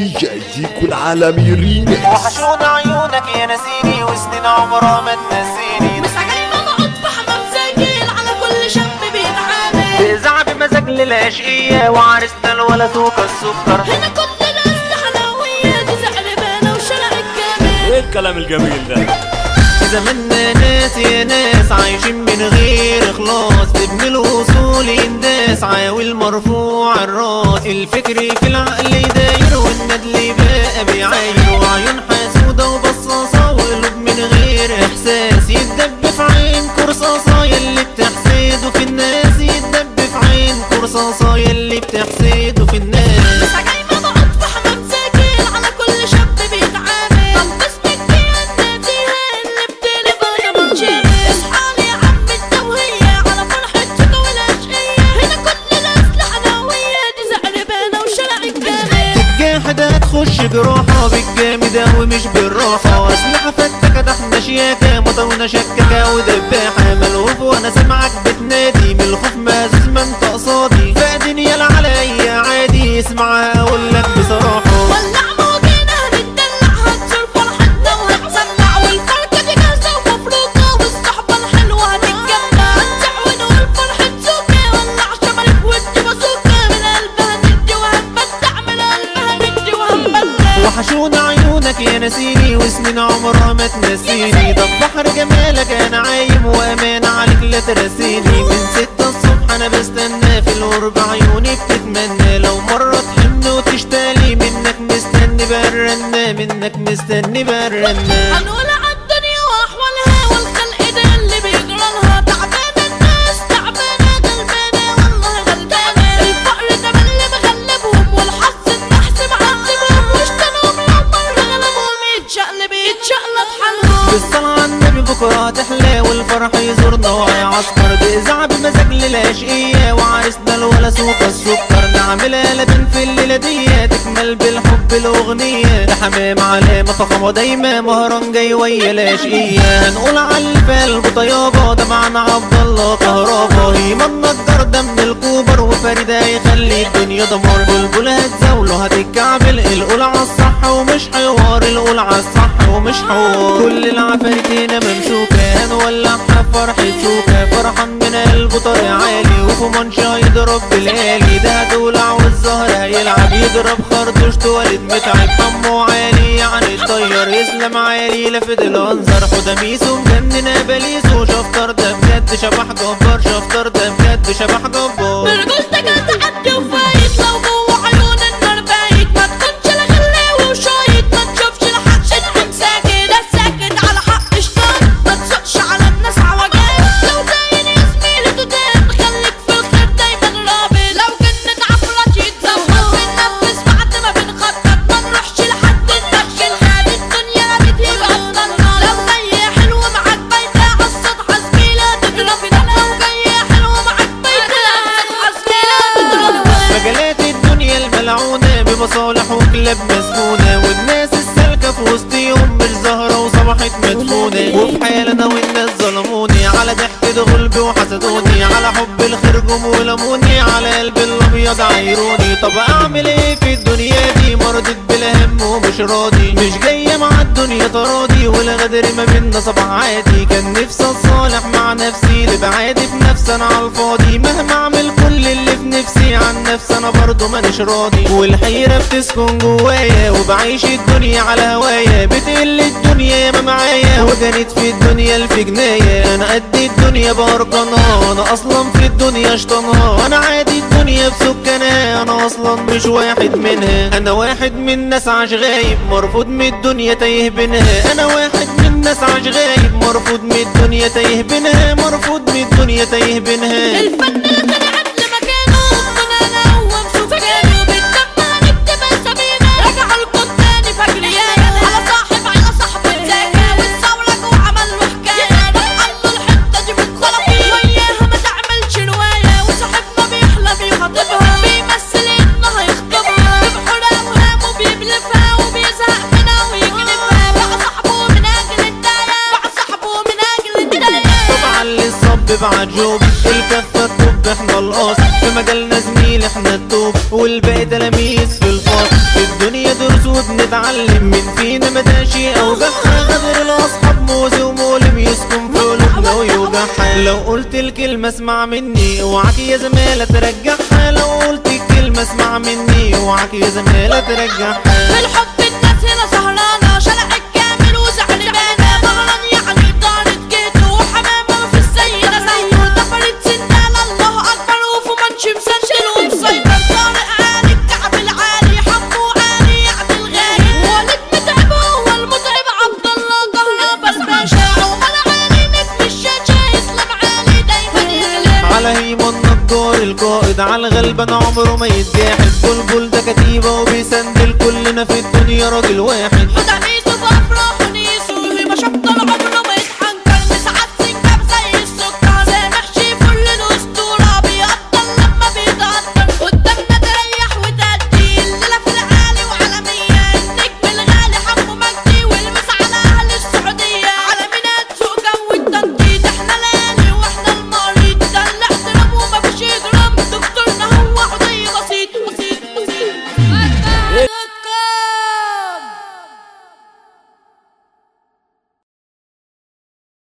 دي جي ديكو العالمي ريمكس وحشونا عيونك يا نسيني وسنين عمرها ما تنسيني مساجين مضغوط بحمام سجيل على كل شاب بيتعامل بإذاعة بمزاج للعشقية وعرسنا الولا سوكا السكر هنا كل ناس حلوية دي زعلبانة وشرق الجمال ايه الكلام الجميل ده زماننا ناس يا ناس عايشين من غير اخلاص ابن الوصول ينداس عاوي مرفوع الراس الفكر في العقل يداير والندل بقى بيعاير وعيون حسودة وبصاصة وقلوب من غير احساس يتدب في عين كرصاصة يلي بتحسده في الناس يتدب في عين كرصاصة يلي بتحسده في الناس مساجين مضغوط بحمام سجيل على كل شاب بيتعامل طب باسمك دي ناديها اللي بتلفها يا منشامل اصحالي يا عم التوهية على فرحتك والعشقية هنا كل ناس حلوية دي زعلبانة وشرق الجمال تتجاحد هتخش جراحة بالجامدة ومش بالراحة أسلحة فتكة تحنا شياكة مطونة شككة ودباحة ملهوف وأنا سامعك بتنادي من الخوف مهزوز ما أنت قصادي فدنيا العليا عادي اسمعها أقولك بصراحة ولع موجنا هنتدلع هتزور فرحتنا وهتسمع والفرقة دي جاهزة ومفروضة والصحبة الحلوة هتتجمع هنسع ونقول فرحة زوجة ولع شمالك ودي بازوكا من قلبها ندي وهنبدع من قلبها ندي وهنبدع وحشونا عيونك يا نسيني وسنين عمرها ما تنسيني ده بحر جمالك انا عايم وامان عليك لا ترسيني من ستة الصبح انا بستنى في القرب عيوني بتتمنى لو مرة تحن وتشتالي منك مستني برنة منك مستني برنة هنقول عالدنيا واحوالها والخلق ده اللي بيجرالها تعبانة الناس تعبانة غلبانة والله غلبانة الفقر ده من اللي مغلبهم والحظ النحس معذبهم واشتنهم لو مرة غلبهم يتشقلب يتشقلب حالهم بالصلاة على النبي بكرة هتحلى والفرح يزورنا وهيعسكر بإذاعة بمزاج للعشقية وعرسنا الولا سوق السكر نعملها لبن في الليلة دي تكمل بالحب الأغنية ده حمام علامة فخامة دايما مهران جاي ويا العشقية هنقول على القلب طيابة ده معنا عبد الله كهربا هيما النجار ده من الكوبر وفريدة هيخلي الدنيا دمار بلبل هتزاوله هتتكعبل القول على الصح ومش حوار القول على الصح ومش حوار كل العفاريت هنا ممسوكة هنولع فرحة سوكة فرحان من قلبه طريق عالي وفي منشا يضرب بالآلي ده هتولع والزهر هيلعب يضرب خرطوش توالد متعب همه عالي يعني الطير يسلم عالي لفت الانظر خداميس ومجنن بليس وشفطر ده بجد شبح جبار شفطر ده بجد شبح جبار برجولتك هتعدي وفايت لو جوه عيون النار بايت ما تكونش لا غلاوي وشايط ما تشوفش لحد شدك ساكت لا ساكت على حق شطان ما تسوقش على الناس عوجات لو داين يا زميلي تدان خليك في الخير دايما رابط لو جنة عفرات يتظبط بننفس بعد ما بنخطط ما نروحش لحد ندخل هذه الدنيا لا بتيجي اصلا لو جاي حلو معاك بايتة عالسطح زميلة تضرب لو جاي حلو معاك بايتة عالسطح زميلة تضرب مجالات الدنيا الملعونة بمصالح وكلاب مسكونة والناس السالكة في وسطيهم مش ظاهرة وصبحت مدفونة وفي حالنا والناس ظلموني على ضحكة غلب وحسدوني على حب الخير جم ولموني على قلب الأبيض عايروني طب أعمل إيه في الدنيا دي مرضت بلا هم ومش راضي مش جاية مع الدنيا تراضي والغدر ما بينا صباح عادي كان نفسي اتصالح مع نفسي لبعادي في نفسي انا على الفاضي مهما اعمل كل اللي في نفسي عن نفسي انا برضه مانيش راضي والحيرة بتسكن جوايا وبعيش الدنيا على هوايا بتقل الدنيا ما معايا وجنت في الدنيا الف جناية انا قد الدنيا بارقانها انا اصلا في الدنيا شطانها انا عادي الدنيا بسكانها انا اصلا مش واحد منها انا واحد من ناس عاش غايب مرفوض من الدنيا تايه بينها انا واحد من ناس عاش غايب مرفوض من الدنيا تايه بينها مرفوض من الدنيا تايه بينها الفن اللي طلعت لمكانه منانا ومشوف جانه بالدم هنكتب اسامينا رجع القداني فجريانا على صاحب على صاحب اتزاكى واتزولك وعمل له حكايه نقل له الحته دي بالخلفي وياها ما تعملش روايه وصاحبنا بيحلم يخاطبها بيمثل انه هيخطبها ببحور اوهامه بيبلفها وبيزهق منها ويجلبها بقى صاحبه من اجل الدايه بقى صاحبه من اجل الدايه طبعا للصب بعد جوب الكفة الطب احنا الاصل في مجالنا زميل احنا التوب والباقي تلاميذ في الفصل الدنيا دروس وبنتعلم من فينا مداشي او جحا غدر الاصحاب موزي ومولم يسكن في قلوبنا ويوجعها لو قلت الكلمة اسمع مني اوعك يا زميلة ترجعها لو قلت الكلمة اسمع مني اوعك يا زميلة ترجعها بالحب الناس هنا سهرانة شلق الكامل وزعلانة مهران يعني بضاعة جيت وحمامة في السيدة زيتون دفرت سندال الله أكبر وفي منش مسجل ومسيطر طارق عالي الكعب العالي حمو عالي يعدي الغالي ولد متعب هو المتعب عبد الله قهر بس باشا عمر عالي نجم الشاشة اسلام عالي دايما يعلم على هيمو النجار القائد على الغلبان عمره ما يتجاحد بلبل ده كتيبة وبيسندل كلنا في الدنيا راجل واحد وتعميسه بأفراح ونيسه ما شاف طلعت